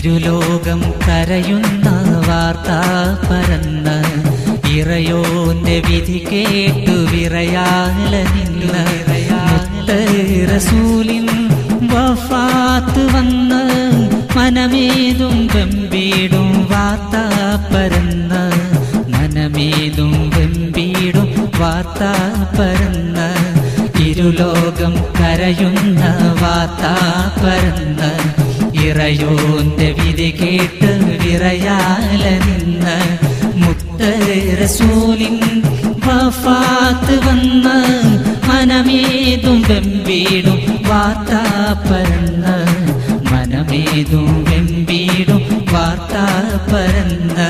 ഇരുലോകം കരയുന്ന വാർത്ത പരന്ന് ഇറയോന്റെ വിധി കേട്ടു വിറയാല നിന്ന് മുത്ത് റസൂലിൻ വഫാത്ത് വന്ന് മനമേതും വെമ്പീടും വാർത്ത പരന്ന് മനമേതും വെമ്പീടും വാർത്ത പരന്ന് ഇരുലോകം കരയുന്ന വാർത്ത പരന്ന് ഇറയോന്റെ വിധി കേട്ട് വിറയാല നിന്ന് മുത്ത് റസൂലിൻ വഫാത്ത് വന്ന് മനമേതും വെമ്പീടും വാർത്ത പരന്ന് മനമേതും വെമ്പീടും വാർത്ത പരന്ന്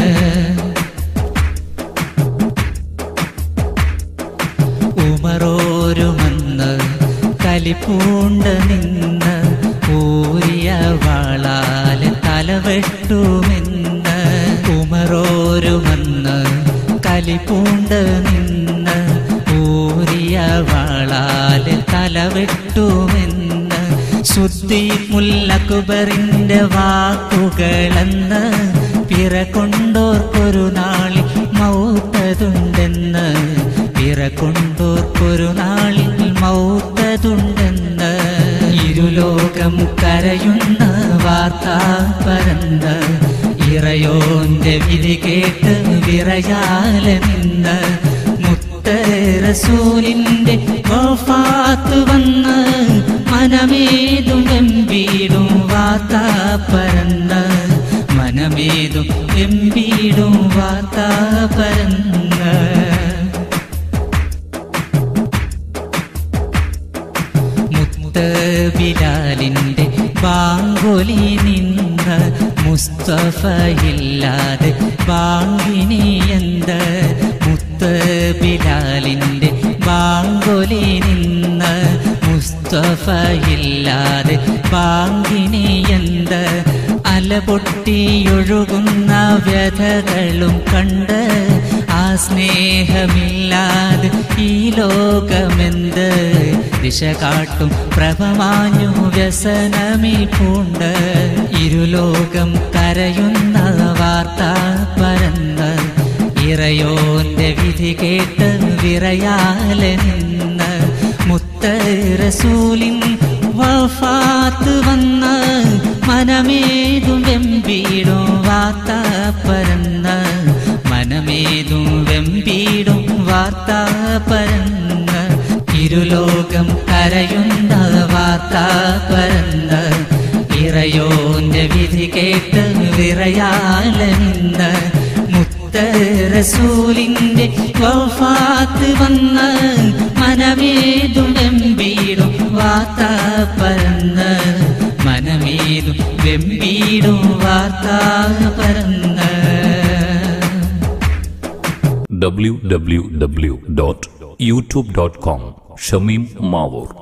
ഉമറോരുമന്ന് കലിപ്പൂണ്ട് നിന്ന് ഊരിയ വാളാല് തലവെട്ടുമെന്ന് ഉമറോരുമന്ന് കലിപ്പൂണ്ട് നിന്ന് ഊരിയ വാളാല് തലവെട്ടുമെന്ന് ശുദ്ധി മുല്ലക്കുബറിന്റെ വാക്കുകളെന്ന് പിറ കൊണ്ടോർക്കൊരു നാളിൽ മൗത്തതുണ്ടെന്ന് പിറ കൊണ്ടോർക്കൊരു നാളിൽ മൗത്തതുണ്ടെന്ന് ഇരുലോകം കരയുന്ന വാർത്ത പരന്ന് ഇറയോന്റെ വിധി കേട്ട് വിറയാല നിന്ന് മുത്ത് റസൂലിന്റെ വഫാത്ത് വന്ന് മനമേതും ഗംഭീടും വാർത്ത പരന്ന് മനമേതും ഗംഭീടും വാർത്ത പരന്ന് മുത്ത് ബിലാലിന്റെ ബാങ്കൊലി നിന്ന് മുസ്തഫയില്ലാതെ ബാങ്കിനി എന്ത് മുത്ത് ബിലാലിന്റെ ബാങ്കൊലി നിന്ന് മുസ്തഫയില്ലാതെ ബാങ്കിനി എന്ത് അലപൊട്ടിയൊഴുകുന്ന വ്യഥകളും കണ്ട് ആ സ്നേഹമില്ലാതെ ഈ ലോകമെന്ത് ദിശ കാട്ടും പ്രഭമാഞ്ഞു വ്യസനമി പൂണ്ട് ഇരുലോകം കരയുന്ന വാർത്ത പരന്ന് ഇറയോന്റെ വിധി കേട്ട് വിറയാല നിന്ന് മുത്ത് റസൂലിൻ വഫാത്ത് വന്ന് മനമേതും വെമ്പീടും വാർത്ത പരന്ന് മനമേതും വെമ്പീടും വാർത്ത പരന്ന് ഇരുലോകം കരയുന്ന വാർത്ത പരന്ന് ഇറയോന്റെ വിധി കേട്ട് വിറയാല നിന്ന് മുത്ത് റസൂലിന്റെ വഫാത്ത് വന്ന് മനമേതും വെമ്പീടും വാർത്ത പരന്ന് മനമേതും വെമ്പീടും വാർത്ത പരന്ന് www.youtube.com ഷമീം മാവൂർ